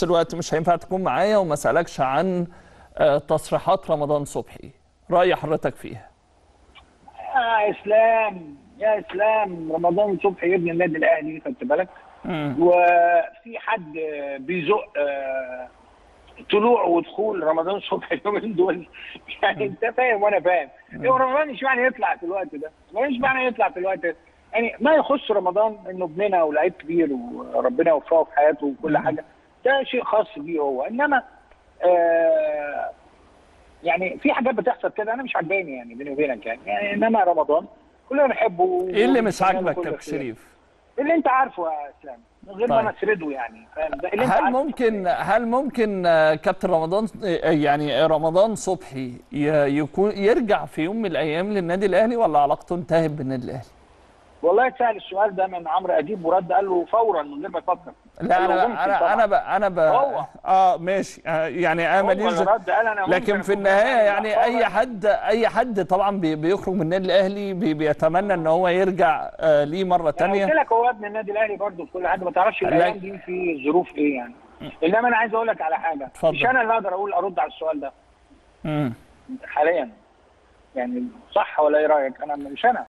نفس الوقت مش هينفع تكون معايا وما اسالكش عن آه، تصريحات رمضان صبحي راي حضرتك فيها يا اسلام يا اسلام رمضان صبحي ابن النادي الاهلي خدت بالك مم. وفي حد بيزق آه، طلوع ودخول رمضان صبحي اليومين دول يعني انت فاهم وانا فاهم هو رمضان اشمعنى يطلع في الوقت ده؟ رمضان اشمعنى يطلع في الوقت ده؟ يعني ما يخص رمضان انه ابننا ولاعيب كبير وربنا يوفقه في حياته وكل حاجه ده شيء خاص بيه هو انما آه يعني في حاجات بتحصل كده انا مش عجباني يعني بيني وبينك يعني, يعني انما رمضان كلنا بنحبه ايه اللي مش وبنتمنى له عاجبك كل كابتن خير. شريف اللي انت عارفه يا اسلام من غير ما طيب. انا اسرده يعني فاهم ده اللي انت هل عارفه. ممكن هل ممكن آه، كابتن رمضان آه، يعني رمضان صبحي ي- يكون يرجع في يوم من الايام للنادي الاهلي ولا علاقته انتهت بالنادي الاهلي؟ والله اتسال السؤال ده من عمرو اديب ورد قال له فورا من غير ما يفكر لا قال له انا ممكن انا طبعاً. انا ب انا ب هو. اه ماشي آه، يعني انا هو ماليش اللي رد قال انا لكن ممكن في أكون النهايه بعمل يعني أخطاء. اي حد اي حد طبعا بي- بيخرج من النادي الاهلي بي- بيتمنى ان هو يرجع آه، ليه مره انا قلت ثانيه لك هو ابن النادي الاهلي برضه في كل حاجه ما تعرفش قال الايام لك- دي في ظروف ايه يعني انما انا عايز اقول لك على حاجه اتفضل. مش انا اللي اقدر اقول ارد على السؤال ده حاليا يعني صح ولا ايه رايك انا مش انا